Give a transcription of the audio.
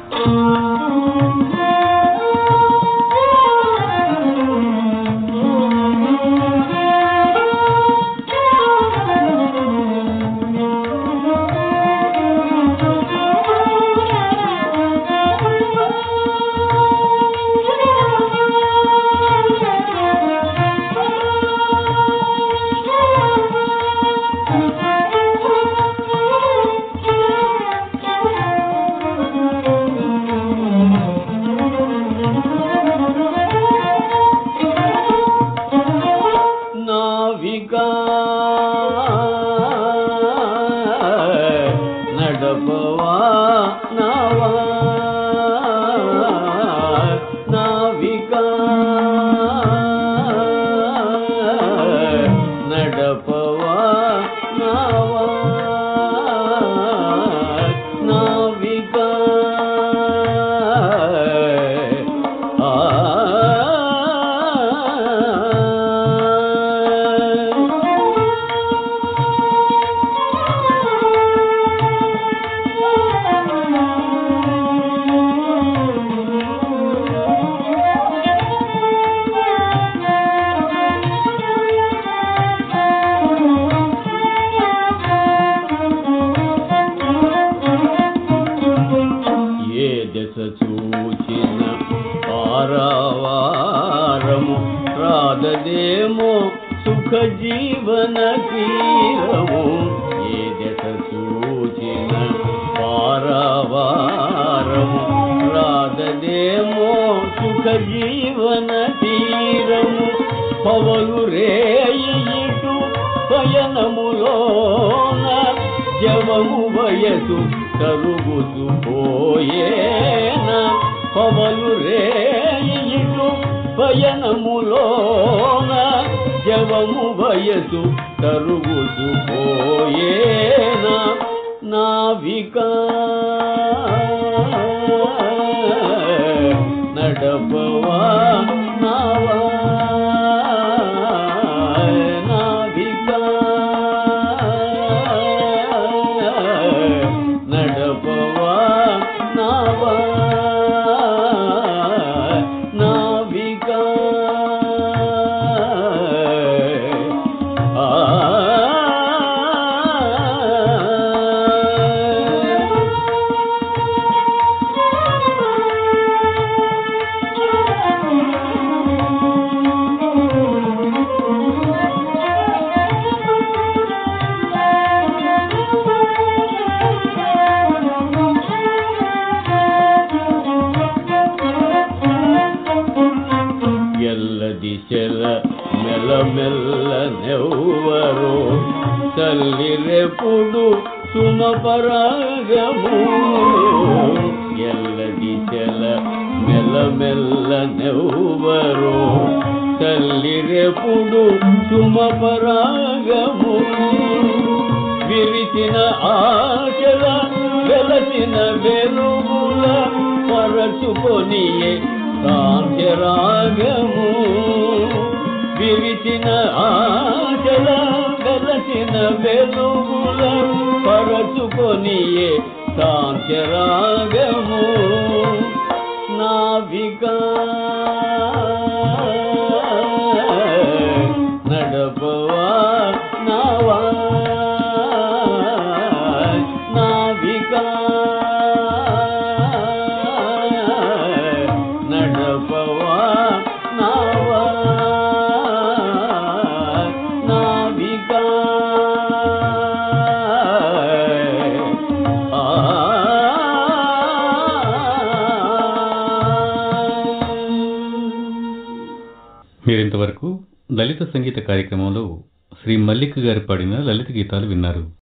నావికా నడపవా నావా నావికా నడపవా నావా నావికా ఏ దశ చూచిన పారవారము రాదదేమో సుఖ జీవన తీరము ఏ దశ చూచిన పారవారము రాదదేమో సుఖ జీవన తీరము పవలు రేయిటు పయనములోన జవము వయసు తరుగుతూ పోయేన పవలు రేయిటు పయనములోన జవము వయసు తరుగుతూ పోయేన నావికా నడపవా నావా నావికా నడపవా నావా నావికా ఎల్ల దిశల మెల్లమెల్ల నెవ్వరు తల్లిరెప్పుడు సుమపరాగము ఎల్ల దిశల మెల్లమెల్ల నెవ్వరు తల్లిరెప్పుడు సుమపరాగము విరిచిన ఆశల వెలసిన వెలుగుల పరచుకొనియే సాంఖ్యరాగము విరిచిన ఆశల వెలసిన వెలుగుల పరచుకొనియే సాంఖ్యరాగము నావికా నడపవా నావా నావికా నడపవా నావా నావికా మీరింతవరకు లలిత సంగీత కార్యక్రమంలో శ్రీ మల్లిక్ గారు పాడిన లలిత గీతాలు విన్నారు